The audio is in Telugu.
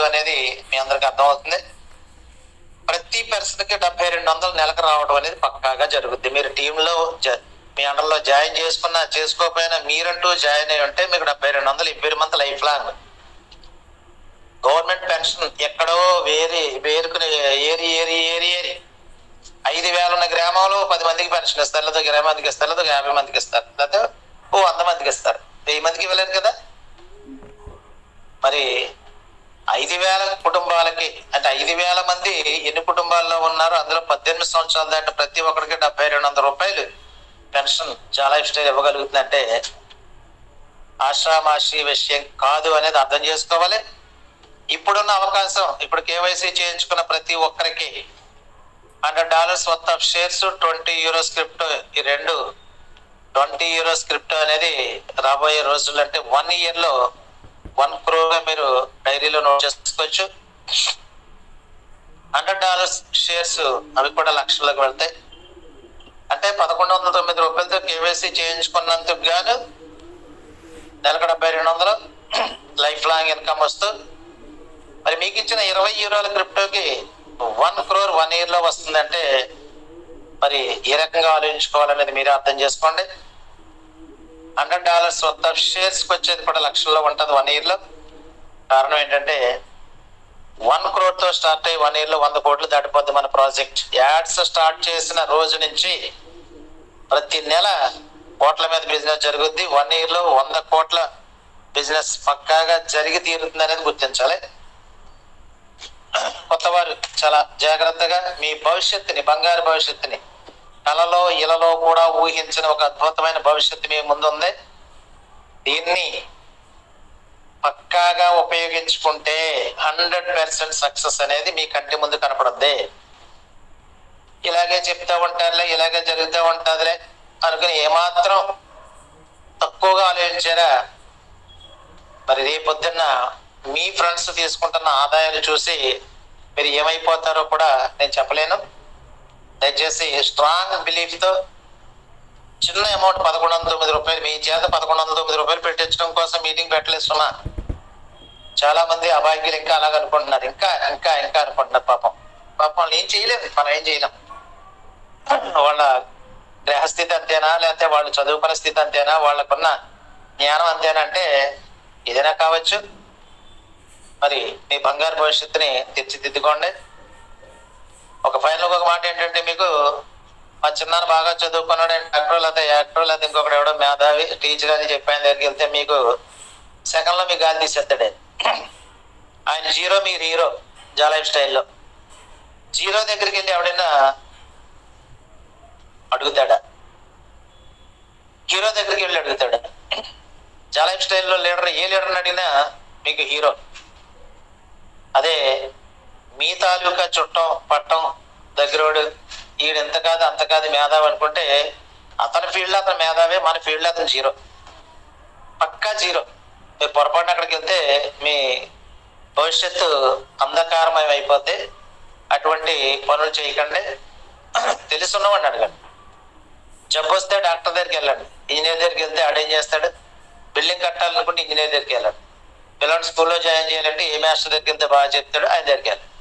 అనేది మీ అందరికి అర్థమవుతుంది ప్రతి పర్సన్ కి డెబ్బై రెండు వందలు నెలకు రావడం అనేది పక్కాగా జరుగుద్ది మీరు టీంలో జ- మీ అండర్లో జాయిన్ చేసుకున్నా చేసుకోకపోయినా మీరంటూ జాయిన్ అయి ఉంటే మీకు డెబ్బై రెండు వందలు every month life long government pension ఎక్కడో వేరి వేరుకుని ఏరి ఏరి ఏరి ఏరి ఐదు వేల ఉన్న గ్రామంలో పది మందికి పెన్షన్ ఇస్తారు లేదా ఇరవై మందికి ఇస్తారు లేదా యాభై మందికి ఇస్తారు లేదా ఓ వంద మందికి ఇస్తారు వెయ్యి మందికి ఇవ్వలేరు కదా మరి ఐదు వేల కుటుంబాలకి అంటే ఐదు వేల మంది ఎన్ని కుటుంబాల్లో ఉన్నారు అందులో పద్దెనిమిది సంవత్సరాలు దాటిన ప్రతి ఒక్కరికి డెబ్బై రెండు వందల రూపాయలు పెన్షన్ చాలా స్టైల్ ఇవ్వగలుగుతుందంటే ఆషామాషి విషయం కాదు అనేది అర్థం చేసుకోవాలి ఇప్పుడున్న అవకాశం ఇప్పుడు కేవైసీ చేయించుకున్న ప్రతి ఒక్కరికి hundred dollars worth of shares twenty euro script ఈ రెండు ట్వంటీ యూరో స్క్రిప్ట్ అనేది రాబోయే రోజులు అంటే వన్ ఇయర్ లో వన్ క్రోర్ మీరు డైరీలో నోట్ చేసుకోవచ్చు హండ్రెడ్ డాలర్స్ షేర్స్ అవి కూడా లక్షలకు వెళ్తాయి అంటే పదకొండు వందల తొమ్మిది రూపాయలతో కేవైసీ చేయించుకున్నందుకు గాను నెలకు డెబ్బై రెండు వందలు లైఫ్ లాంగ్ ఇన్కమ్ వస్తూ మరి మీకు ఇచ్చిన ఇరవై యూరోల క్రిప్టోకి వన్ క్రోర్ వన్ ఇయర్ లో వస్తుందంటే మరి ఏ రకంగా ఆలోచించుకోవాలనేది మీరు అర్థం చేసుకోండి hundred dollars worth of shares వచ్చేది కూడా లక్షల్లో ఉంటుంది వన్ ఇయర్ లో కారణం ఏంటంటే వన్ క్రోర్ తో స్టార్ట్ అయ్యి వన్ ఇయర్ లో వంద కోట్లు దాటిపోద్ది మన ప్రాజెక్ట్ యాడ్స్ స్టార్ట్ చేసిన రోజు నుంచి ప్రతి నెల కోట్ల మీద బిజినెస్ జరుగుద్ది వన్ ఇయర్ లో వంద కోట్ల బిజినెస్ పక్కాగా జరిగి తీరుతుంది అనేది గుర్తించాలి కొత్త వారు చాలా జాగ్రత్తగా మీ భవిష్యత్తుని బంగారు భవిష్యత్తుని కలలో ఇలలో కూడా ఊహించిన ఒక అద్భుతమైన భవిష్యత్తు మీ ముందుంది దీన్ని పక్కాగా ఉపయోగించుకుంటే హండ్రెడ్ పర్సెంట్ సక్సెస్ అనేది మీ కంటి ముందు కనపడద్ది ఇలాగే చెప్తా ఉంటారులే ఇలాగే జరుగుతూ ఉంటుందిలే అనుకుని ఏమాత్రం తక్కువగా ఆలోచించారా మరి రేపొద్దున్న మీ ఫ్రెండ్స్ తీసుకుంటున్న ఆదాయాలు చూసి మీరు ఏమైపోతారో కూడా నేను చెప్పలేను దయచేసి స్ట్రాంగ్ బిలీఫ్ తో చిన్న అమౌంట్ పదకొండు వందల తొమ్మిది రూపాయలు మీ చేత పదకొండు వందల తొమ్మిది రూపాయలు పెట్టించడం కోసం మీటింగ్ పెట్టలేదు సుమా చాలా మంది అభాగ్యులు ఇంకా అలాగ అనుకుంటున్నారు ఇంకా ఇంకా ఇంకా అనుకుంటున్నారు పాపం పాపం వాళ్ళు ఏం చేయలేదు మనం ఏం చేయలేం వాళ్ళ గ్రహస్థితి అంతేనా లేకపోతే వాళ్ళు చదువుకున్న స్థితి అంతేనా వాళ్ళకున్న జ్ఞానం అంతేనా అంటే ఏదైనా కావచ్చు మరి మీ బంగారు భవిష్యత్తుని తీర్చిదిద్దుకోండి ఒక ఫైనల్ ఒక మాట ఏంటంటే మీకు మా చిన్నాన్న బాగా చదువుకున్నాడు డాక్టర్ లేకపోతే యాక్టర్ లేకపోతే ఇంకొకటి ఎవడో మేధావి టీచర్ అని చెప్పి ఆయన దగ్గరికి వెళ్తే మీకు సెకండ్ లో మీకు గాలి తీసేస్తాడు ఆయన. ఆయన జీరో మీరు హీరో జాలైఫ్ స్టైల్లో జీరో దగ్గరికి వెళ్ళి ఎవడైనా అడుగుతాడా హీరో దగ్గరికి వెళ్ళి అడుగుతాడా జాలైఫ్ స్టైల్లో లీడర్ ఏ లీడర్ని అడిగినా మీకు హీరో అదే మీ తాలూకా చుట్టం పట్టం దగ్గరోడు ఈడు ఎంత కాదు అంత కాదు మేధావి అనుకుంటే అతని ఫీల్డ్ లో అతను మేధావే మన ఫీల్డ్ లో అతను జీరో పక్కా జీరో మీరు పొరపాటున అక్కడికి వెళ్తే మీ భవిష్యత్తు అంధకారమయం అయిపోద్ది అటువంటి పనులు చేయకండి తెలుసున్నవాడిని అడగండి జబ్బు వస్తే డాక్టర్ దగ్గరికి వెళ్ళండి ఇంజనీర్ దగ్గరికి వెళ్తే ఆడేం చేస్తాడు బిల్డింగ్ కట్టాలనుకుంటే ఇంజనీర్ దగ్గరికి వెళ్ళండి పిల్లల్ని స్కూల్లో జాయిన్ చేయాలంటే ఏ మాస్టర్ దగ్గరికి వెళ్తే బాగా చెప్తాడు ఆయన దగ్గరికి వెళ్ళండి